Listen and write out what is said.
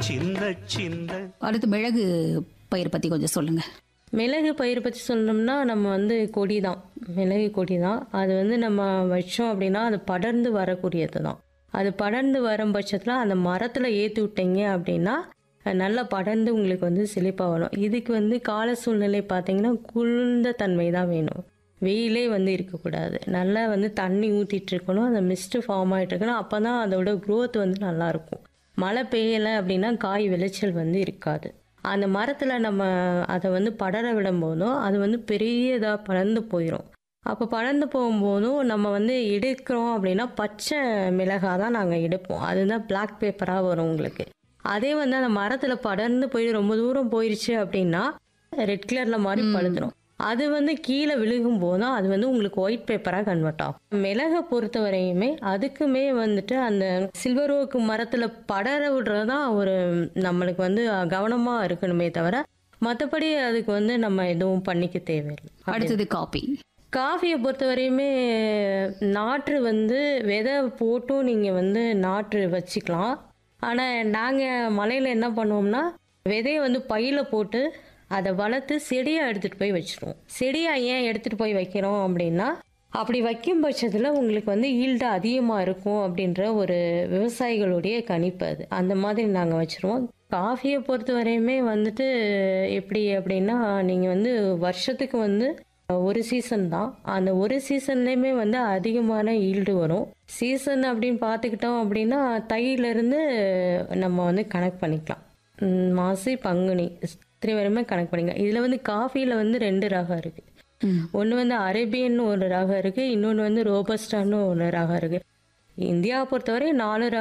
சின்ன சின்ன அடுத்து மிளகு பயிர் பற்றி கொஞ்சம் சொல்லுங்கள் மிளகு பயிர் பற்றி சொல்லணும்னா நம்ம வந்து கொடி தான் மிளகு கொடி தான் அது வந்து நம்ம வச்சோம் அப்படின்னா அது படர்ந்து வரக்கூடியது தான் அது படர்ந்து வரும் பட்சத்தில் அந்த மரத்தில் ஏற்றி விட்டீங்க அப்படின்னா அது நல்லா படர்ந்து உங்களுக்கு வந்து செழிப்பாக வரும் இதுக்கு வந்து கால சூழ்நிலை பார்த்தீங்கன்னா குளிர்ந்த தன்மை தான் வேணும் வெயிலே வந்து இருக்கக்கூடாது நல்லா வந்து தண்ணி ஊற்றிட்டு இருக்கணும் அந்த மிஸ்ட் ஃபார்ம் ஆகிட்டு இருக்கணும் அப்போ தான் அதோட growth வந்து நல்லாயிருக்கும் மழை பெய்யலை அப்படின்னா காய் விளைச்சல் வந்து இருக்காது அந்த மரத்தில் நம்ம அதை வந்து படர விடும் போதும் அது வந்து பெரிய இதாக படர்ந்து போயிடும் அப்போ படர்ந்து போகும்போதும் நம்ம வந்து எடுக்கிறோம் அப்படின்னா பச்சை மிளகாய் தான் நாங்கள் எடுப்போம் அதுதான் பிளாக் பேப்பராக வரும் உங்களுக்கு அதே வந்து அந்த மரத்தில் படர்ந்து போய் ரொம்ப தூரம் போயிடுச்சு அப்படின்னா ரெட் கலரில் மாதிரி பழுத்துரும் அது வந்து கீழே விழுகும் போதும் அது வந்து உங்களுக்கு ஒயிட் பேப்பராக கன்வெர்ட் ஆகும் மிளகை பொறுத்த வரையுமே அதுக்குமே வந்துட்டு அந்த சில்வர் ஓக்கு மரத்தில் படர விடுறது தான் ஒரு நம்மளுக்கு வந்து கவனமாக இருக்கணுமே தவிர மற்றபடி அதுக்கு வந்து நம்ம எதுவும் பண்ணிக்க தேவையில்லை அடுத்தது காப்பி காஃபியை பொறுத்த வரையுமே நாற்று வந்து விதை போட்டும் நீங்கள் வந்து நாற்று வச்சுக்கலாம் ஆனால் நாங்கள் மலையில் என்ன பண்ணுவோம்னா விதையை வந்து பையில் போட்டு அதை வளர்த்து செடியாக எடுத்துகிட்டு போய் வச்சிருவோம் செடியாக ஏன் எடுத்துகிட்டு போய் வைக்கிறோம் அப்படின்னா அப்படி வைக்கும் பட்சத்தில் உங்களுக்கு வந்து ஈல்டு அதிகமாக இருக்கும் அப்படின்ற ஒரு விவசாயிகளுடைய கணிப்பு அது அந்த மாதிரி நாங்கள் வச்சுருவோம் காஃபியை பொறுத்த வரையுமே வந்துட்டு எப்படி அப்படின்னா நீங்கள் வந்து வருஷத்துக்கு வந்து ஒரு சீசன் தான் அந்த ஒரு சீசன்லேயுமே வந்து அதிகமான ஈல்டு வரும் சீசன் அப்படின்னு பார்த்துக்கிட்டோம் அப்படின்னா தையிலேருந்து நம்ம வந்து கணக்கு பண்ணிக்கலாம் ம், மாசி பங்குனி இத்தனை வரையுமே கணக்கு பண்ணிக்கலாம் இதில் வந்து காஃபியில் வந்து ரெண்டு ரகம் இருக்குது ஒன்று வந்து அரேபியன் ஒரு ரகம் இருக்குது இன்னொன்று வந்து ரோபஸ்டான்னு ஒரு ரகம் இருக்குது இந்தியாவை பொறுத்தவரை நாலு ரகம்